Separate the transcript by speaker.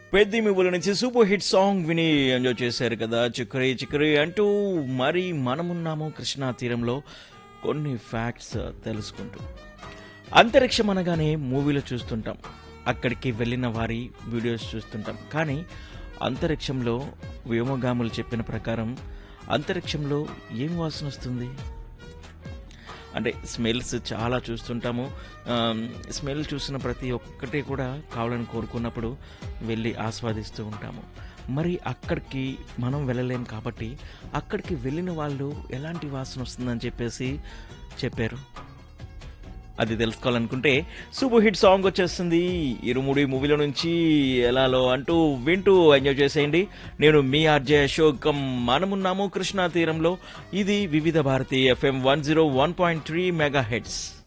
Speaker 1: పెద్ద మూవీల నుంచి సూపర్ హిట్ సాంగ్ విని ఎంజాయ్ చేశారు కదా చిక్కరి చిక్కరి అంటూ మరి మనమున్నాము కృష్ణా తీరంలో కొన్ని ఫ్యాక్ట్స్ తెలుసుకుంటూ అంతరిక్షం అనగానే మూవీలో చూస్తుంటాం అక్కడికి వెళ్ళిన వారి వీడియోస్ చూస్తుంటాం కానీ అంతరిక్షంలో వ్యోమగాములు చెప్పిన ప్రకారం అంతరిక్షంలో ఏం వాసన వస్తుంది అంటే స్మెల్స్ చాలా చూస్తుంటాము ఆమ్, స్మెల్ చూసిన ప్రతి ఒక్కటి కూడా కావాలని కోరుకున్నప్పుడు వెళ్ళి ఆస్వాదిస్తూ ఉంటాము మరి అక్కడికి మనం వెళ్ళలేం కాబట్టి అక్కడికి వెళ్ళిన వాళ్ళు ఎలాంటి వాసన వస్తుందని చెప్పేసి చెప్పారు అది తెలుసుకోవాలనుకుంటే సూపర్ హిట్ సాంగ్ వచ్చేస్తుంది ఇరుముడి మూవీలో నుంచి ఎలాలో అంటూ వింటూ ఎంజాయ్ చేసేయండి నేను మీ ఆర్జే అశోక్ మనమున్నాము కృష్ణా తీరంలో ఇది Vividh Bharati FM one zero one point three mega heads